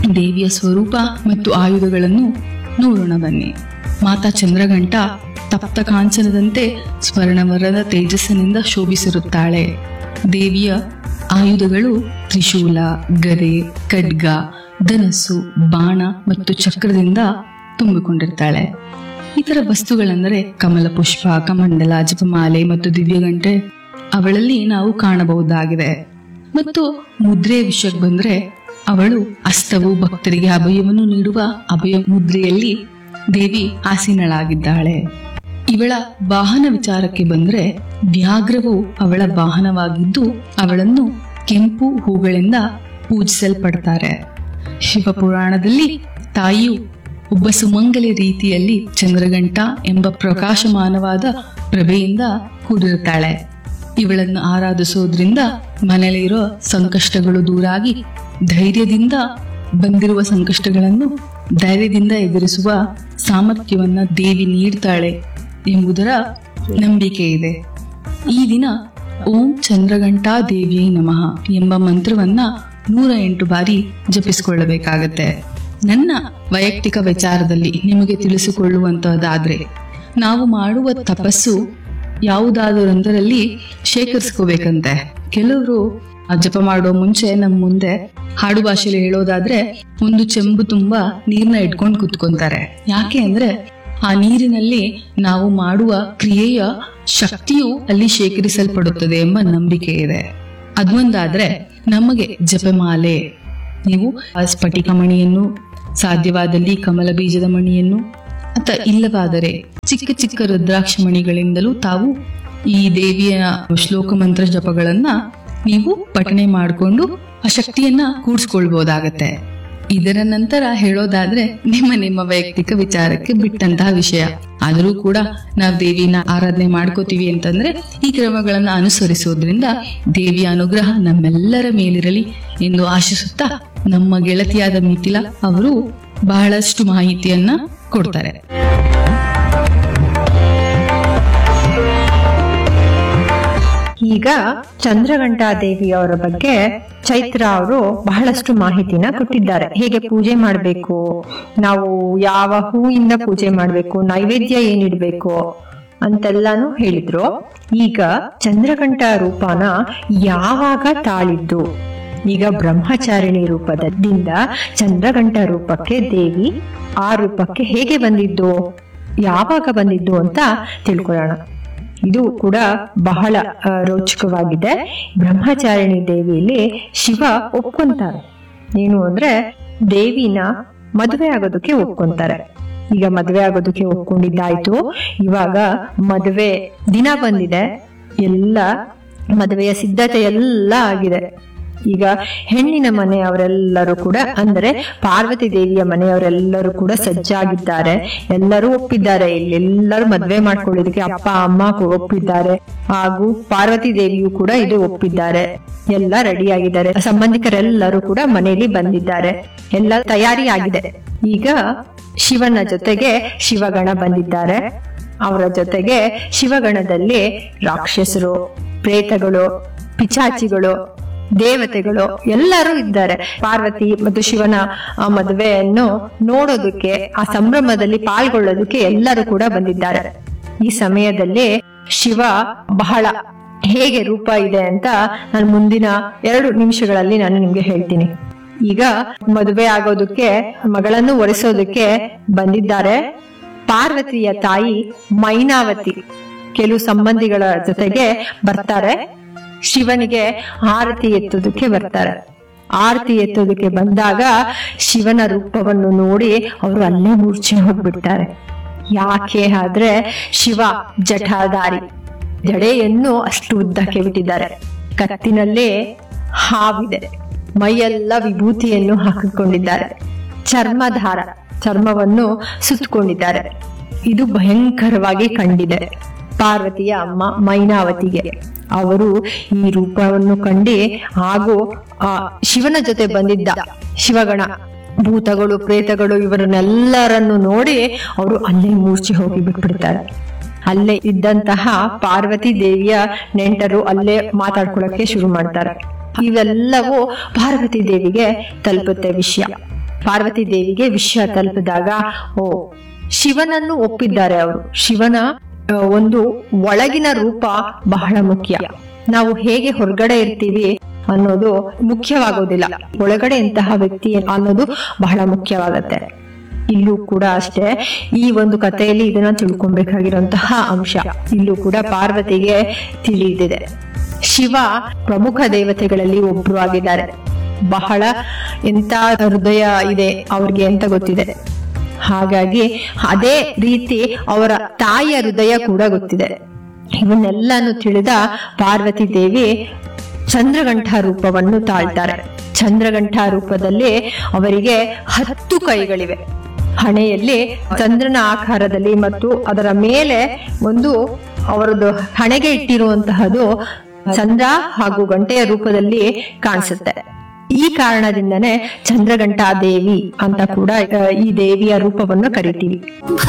ದೇವಿಯ ಸ್ವರೂಪ ಮತ್ತು ಆಯುಧಗಳನ್ನು ನೋಡೋಣ ಬನ್ನಿ ಮಾತಾ ಚಂದ್ರಘಂಟ ತಪ್ತ ಕಾಂಚನದಂತೆ ಸ್ವರ್ಣವರದ ತೇಜಸ್ಸಿನಿಂದ ಶೋಭಿಸಿರುತ್ತಾಳೆ ದೇವಿಯ ಆಯುಧಗಳು ತ್ರಿಶೂಲ ಗದೆ ಖಡ್ಗ ಧನಸ್ಸು ಬಾಣ ಮತ್ತು ಚಕ್ರದಿಂದ ತುಂಬಿಕೊಂಡಿರ್ತಾಳೆ ಇತರ ವಸ್ತುಗಳೆಂದರೆ ಕಮಲ ಪುಷ್ಪ ಕಮಂಡಲ ಜಪಮಾಲೆ ಮತ್ತು ದಿವ್ಯಗಂಟೆ ಅವಳಲ್ಲಿ ನಾವು ಕಾಣಬಹುದಾಗಿದೆ ಮತ್ತು ಮುದ್ರೆ ವಿಷಯಕ್ಕೆ ಬಂದ್ರೆ ಅವಳು ಅಸ್ತವು ಭಕ್ತರಿಗೆ ಅಭಯವನ್ನು ನೀಡುವ ಅಭಯ ಮುದ್ರೆಯಲ್ಲಿ ದೇವಿ ಆಸೀನಳಾಗಿದ್ದಾಳೆ ಇವಳ ವಾಹನ ವಿಚಾರಕ್ಕೆ ಬಂದ್ರೆ ವ್ಯಾಘ್ರವು ಅವಳ ವಾಹನವಾಗಿದ್ದು ಅವಳನ್ನು ಕೆಂಪು ಹೂಗಳಿಂದ ಪೂಜಿಸಲ್ಪಡ್ತಾರೆ ಶಿವಪುರಾಣದಲ್ಲಿ ತಾಯಿಯು ಒಬ್ಬ ಸುಮಂಗಲಿ ರೀತಿಯಲ್ಲಿ ಚಂದ್ರಗಂಟ ಎಂಬ ಪ್ರಕಾಶಮಾನವಾದ ಪ್ರಭೆಯಿಂದ ಕೂಡಿರುತ್ತಾಳೆ ಇವಳನ್ನು ಆರಾಧಿಸೋದ್ರಿಂದ ಮನೆಯಲ್ಲಿರೋ ಸಂಕಷ್ಟಗಳು ದೂರಾಗಿ ಧೈರ್ಯದಿಂದ ಬಂದಿರುವ ಸಂಕಷ್ಟಗಳನ್ನು ಧೈರ್ಯದಿಂದ ಎದುರಿಸುವ ಸಾಮರ್ಥ್ಯವನ್ನ ದೇವಿ ನೀಡ್ತಾಳೆ ಎಂಬುದರ ನಂಬಿಕೆ ಇದೆ ಈ ದಿನ ಓಂ ಚಂದ್ರಘಂಟಾ ದೇವಿಯೇ ನಮಃ ಎಂಬ ಮಂತ್ರವನ್ನ ನೂರ ಎಂಟು ಬಾರಿ ಜಪಿಸಿಕೊಳ್ಳಬೇಕಾಗತ್ತೆ ನನ್ನ ವೈಯಕ್ತಿಕ ವಿಚಾರದಲ್ಲಿ ನಿಮಗೆ ತಿಳಿಸಿಕೊಳ್ಳುವಂತಹದ್ದಾದ್ರೆ ನಾವು ಮಾಡುವ ತಪಸ್ಸು ಯಾವುದಾದರೊಂದರಲ್ಲಿ ಶೇಖರಿಸ್ಕೋಬೇಕಂತೆ ಕೆಲವರು ಆ ಜಪ ಮಾಡೋ ಮುಂಚೆ ನಮ್ಮ ಮುಂದೆ ಹಾಡು ಭಾಷೆಯಲ್ಲಿ ಹೇಳೋದಾದ್ರೆ ಒಂದು ಚೆಂಬು ತುಂಬಾ ನೀರ್ನ ಇಟ್ಕೊಂಡು ಕುತ್ಕೊಂತಾರೆ ಯಾಕೆ ಅಂದ್ರೆ ಆ ನೀರಿನಲ್ಲಿ ನಾವು ಮಾಡುವ ಕ್ರಿಯೆಯ ಶಕ್ತಿಯು ಅಲ್ಲಿ ಶೇಖರಿಸಲ್ಪಡುತ್ತದೆ ಎಂಬ ನಂಬಿಕೆ ಇದೆ ಅದೊಂದಾದ್ರೆ ನಮಗೆ ಜಪಮಾಲೆ ನೀವು ಆ ಸ್ಫಟಿಕ ಮಣಿಯನ್ನು ಸಾಧ್ಯವಾದಲ್ಲಿ ಕಮಲ ಬೀಜದ ಮಣಿಯನ್ನು ಅಥವಾ ಇಲ್ಲವಾದರೆ ಚಿಕ್ಕ ಚಿಕ್ಕ ರುದ್ರಾಕ್ಷ ಮಣಿಗಳಿಂದಲೂ ತಾವು ಈ ದೇವಿಯ ಶ್ಲೋಕ ಮಂತ್ರ ಜಪಗಳನ್ನ ನೀವು ಪಠನೆ ಮಾಡಿಕೊಂಡು ಆ ಶಕ್ತಿಯನ್ನ ಕೂಡಿಸ್ಕೊಳ್ಬಹುದಾಗತ್ತೆ ಇದರ ನಂತರ ಹೇಳೋದಾದ್ರೆ ನಿಮ್ಮ ನಿಮ್ಮ ವೈಯಕ್ತಿಕ ವಿಚಾರಕ್ಕೆ ಬಿಟ್ಟಂತಹ ವಿಷಯ ಆದರೂ ಕೂಡ ನಾವು ದೇವಿನ ಆರಾಧನೆ ಮಾಡ್ಕೋತೀವಿ ಅಂತಂದ್ರೆ ಈ ಕ್ರಮಗಳನ್ನ ಅನುಸರಿಸೋದ್ರಿಂದ ದೇವಿಯ ಅನುಗ್ರಹ ನಮ್ಮೆಲ್ಲರ ಮೇಲಿರಲಿ ಎಂದು ಆಶಿಸುತ್ತಾ ನಮ್ಮ ಗೆಳತಿಯಾದ ಮಿಥಿಲಾ ಅವರು ಬಹಳಷ್ಟು ಮಾಹಿತಿಯನ್ನ ಕೊಡ್ತಾರೆ ಈಗ ಚಂದ್ರಘಂಟಾ ದೇವಿಯವರ ಬಗ್ಗೆ ಚೈತ್ರ ಅವರು ಬಹಳಷ್ಟು ಮಾಹಿತಿನ ಕೊಟ್ಟಿದ್ದಾರೆ ಹೇಗೆ ಪೂಜೆ ಮಾಡಬೇಕು ನಾವು ಯಾವ ಹೂವಿಂದ ಪೂಜೆ ಮಾಡಬೇಕು ನೈವೇದ್ಯ ಏನಿಡ್ಬೇಕು ಅಂತೆಲ್ಲಾನು ಹೇಳಿದ್ರು ಈಗ ಚಂದ್ರಘಂಟ ರೂಪನ ಯಾವಾಗ ತಾಳಿದ್ದು ಈಗ ಬ್ರಹ್ಮಚಾರಿಣಿ ರೂಪದಿಂದ ಚಂದ್ರಘಂಟ ರೂಪಕ್ಕೆ ದೇವಿ ಆ ರೂಪಕ್ಕೆ ಹೇಗೆ ಬಂದಿದ್ದು ಯಾವಾಗ ಬಂದಿದ್ದು ಅಂತ ತಿಳ್ಕೊಳ್ಳೋಣ ಇದು ಕೂಡ ಬಹಳ ಆ, ರೋಚಕವಾಗಿದೆ ಬ್ರಹ್ಮಚಾರಿಣಿ ದೇವಿಯಲ್ಲಿ ಶಿವ ಒಪ್ಕೊಂತಾರೆ ಏನು ಅಂದ್ರೆ ದೇವಿನ ಮದುವೆ ಆಗೋದಕ್ಕೆ ಒಪ್ಕೊಂತಾರೆ ಈಗ ಮದುವೆ ಆಗೋದಕ್ಕೆ ಒಪ್ಕೊಂಡಿದ್ದಾಯ್ತು ಇವಾಗ ಮದುವೆ ದಿನ ಬಂದಿದೆ ಎಲ್ಲ ಮದುವೆಯ ಸಿದ್ಧತೆ ಎಲ್ಲ ಆಗಿದೆ ಈಗ ಹೆಣ್ಣಿನ ಮನೆಯವರೆಲ್ಲರೂ ಕೂಡ ಅಂದರೆ ಪಾರ್ವತಿ ದೇವಿಯ ಮನೆಯವರೆಲ್ಲರೂ ಕೂಡ ಸಜ್ಜಾಗಿದ್ದಾರೆ ಎಲ್ಲರೂ ಒಪ್ಪಿದ್ದಾರೆ ಇಲ್ಲಿ ಎಲ್ಲರೂ ಮದ್ವೆ ಮಾಡ್ಕೊಳ್ಳೋದಕ್ಕೆ ಅಪ್ಪ ಅಮ್ಮ ಕೂಡ ಒಪ್ಪಿದ್ದಾರೆ ಹಾಗೂ ಪಾರ್ವತಿ ದೇವಿಯು ಕೂಡ ಇದು ಒಪ್ಪಿದ್ದಾರೆ ಎಲ್ಲ ರೆಡಿ ಆಗಿದ್ದಾರೆ ಸಂಬಂಧಿಕರೆಲ್ಲರೂ ಕೂಡ ಮನೆಯಲ್ಲಿ ಬಂದಿದ್ದಾರೆ ಎಲ್ಲ ತಯಾರಿ ಆಗಿದೆ ಈಗ ಶಿವನ ಜೊತೆಗೆ ಶಿವಗಣ ಬಂದಿದ್ದಾರೆ ಅವರ ಜೊತೆಗೆ ಶಿವಗಣದಲ್ಲಿ ರಾಕ್ಷಸರು ಪ್ರೇತಗಳು ಪಿಚಾಚಿಗಳು ದೇವತೆಗಳು ಎಲ್ಲರೂ ಇದ್ದಾರೆ ಪಾರ್ವತಿ ಮತ್ತು ಶಿವನ ಆ ಮದುವೆಯನ್ನು ನೋಡೋದಕ್ಕೆ ಆ ಸಂಭ್ರಮದಲ್ಲಿ ಪಾಲ್ಗೊಳ್ಳೋದಕ್ಕೆ ಎಲ್ಲರೂ ಕೂಡ ಬಂದಿದ್ದಾರೆ ಈ ಸಮಯದಲ್ಲಿ ಶಿವ ಬಹಳ ಹೇಗೆ ರೂಪ ಇದೆ ಅಂತ ನಾನು ಮುಂದಿನ ಎರಡು ನಿಮಿಷಗಳಲ್ಲಿ ನಾನು ನಿಮ್ಗೆ ಹೇಳ್ತೀನಿ ಈಗ ಮದುವೆ ಆಗೋದಕ್ಕೆ ಮಗಳನ್ನು ಒರೆಸೋದಕ್ಕೆ ಬಂದಿದ್ದಾರೆ ಪಾರ್ವತಿಯ ತಾಯಿ ಮೈನಾವತಿ ಕೆಲವು ಸಂಬಂಧಿಗಳ ಜೊತೆಗೆ ಬರ್ತಾರೆ ಶಿವನಿಗೆ ಆರತಿ ಎತ್ತೋದಕ್ಕೆ ಬರ್ತಾರೆ ಆರತಿ ಎತ್ತೋದಕ್ಕೆ ಬಂದಾಗ ಶಿವನ ರೂಪವನ್ನು ನೋಡಿ ಅವರು ಅಲ್ಲೇ ಮೂರ್ಛೆ ಹೋಗ್ಬಿಡ್ತಾರೆ ಯಾಕೆ ಆದ್ರೆ ಶಿವ ಜಠಾಧಾರಿ ಜಡೆಯನ್ನು ಅಷ್ಟು ಉದ್ದಕ್ಕೆ ಬಿಟ್ಟಿದ್ದಾರೆ ಕತ್ತಿನಲ್ಲೇ ಹಾವಿದೆ ಮೈಯೆಲ್ಲ ವಿಭೂತಿಯನ್ನು ಹಾಕಿಕೊಂಡಿದ್ದಾರೆ ಚರ್ಮಧಾರ ಚರ್ಮವನ್ನು ಸುತ್ತಕೊಂಡಿದ್ದಾರೆ ಇದು ಭಯಂಕರವಾಗಿ ಕಂಡಿದೆ ಪಾರ್ವತಿಯ ಅಮ್ಮ ಮೈನಾವತಿಗೆ ಅವರು ಈ ರೂಪವನ್ನು ಕಂಡು ಹಾಗೂ ಆ ಶಿವನ ಜೊತೆ ಬಂದಿದ್ದ ಶಿವಗಣ ಭೂತಗಳು ಪ್ರೇತಗಳು ಇವರನ್ನೆಲ್ಲರನ್ನು ನೋಡಿ ಅವರು ಅಲ್ಲೇ ಮೂರ್ಛೆ ಹೋಗಿ ಬಿಟ್ಬಿಡ್ತಾರೆ ಅಲ್ಲೇ ಇದ್ದಂತಹ ಪಾರ್ವತಿ ದೇವಿಯ ನೆಂಟರು ಅಲ್ಲೇ ಮಾತಾಡ್ಕೊಳಕ್ಕೆ ಶುರು ಮಾಡ್ತಾರೆ ಇವೆಲ್ಲವೂ ಪಾರ್ವತಿ ದೇವಿಗೆ ತಲುಪುತ್ತೆ ವಿಷಯ ಪಾರ್ವತಿ ದೇವಿಗೆ ವಿಷಯ ತಲುಪಿದಾಗ ಓ ಶಿವನನ್ನು ಒಪ್ಪಿದ್ದಾರೆ ಅವರು ಶಿವನ ಆ, ಒಂದು ಒಳಗಿನ ರೂಪ ಬಹಳ ಮುಖ್ಯ ನಾವು ಹೇಗೆ ಹೊರಗಡೆ ಇರ್ತೀವಿ ಅನ್ನೋದು ಮುಖ್ಯವಾಗೋದಿಲ್ಲ ಒಳಗಡೆ ಇಂತಹ ವ್ಯಕ್ತಿ ಅನ್ನೋದು ಬಹಳ ಮುಖ್ಯವಾಗತ್ತೆ ಇಲ್ಲೂ ಕೂಡ ಅಷ್ಟೇ ಈ ಒಂದು ಕಥೆಯಲ್ಲಿ ಇದನ್ನ ತಿಳ್ಕೊಬೇಕಾಗಿರುವಂತಹ ಅಂಶ ಇಲ್ಲೂ ಕೂಡ ಪಾರ್ವತಿಗೆ ತಿಳಿದಿದೆ ಶಿವ ಪ್ರಮುಖ ದೇವತೆಗಳಲ್ಲಿ ಒಬ್ರು ಆಗಿದ್ದಾರೆ ಬಹಳ ಎಂತ ಹೃದಯ ಇದೆ ಅವ್ರಿಗೆ ಅಂತ ಗೊತ್ತಿದೆ ಹಾಗಾಗಿ ಅದೇ ರೀತಿ ಅವರ ತಾಯಿಯ ಹೃದಯ ಕೂಡ ಗೊತ್ತಿದೆ ಇವನ್ನೆಲ್ಲಾನು ತಿಳಿದ ಪಾರ್ವತಿ ದೇವಿ ಚಂದ್ರಗಂಠ ರೂಪವನ್ನು ತಾಳ್ತಾರೆ ಚಂದ್ರಗಂಠ ರೂಪದಲ್ಲಿ ಅವರಿಗೆ ಹತ್ತು ಕೈಗಳಿವೆ ಹಣೆಯಲ್ಲಿ ಚಂದ್ರನ ಆಕಾರದಲ್ಲಿ ಮತ್ತು ಅದರ ಮೇಲೆ ಒಂದು ಅವರದ್ದು ಹಣೆಗೆ ಇಟ್ಟಿರುವಂತಹದು ಚಂದ್ರ ಹಾಗೂ ಗಂಟೆಯ ರೂಪದಲ್ಲಿ ಕಾಣಿಸುತ್ತೆ ಈ ಕಾರಣದಿಂದನೇ ಚಂದ್ರಗಂಟಾ ದೇವಿ ಅಂತ ಕೂಡ ಆ, ಈ ದೇವಿಯ ರೂಪವನ್ನು ಕರಿತೀವಿ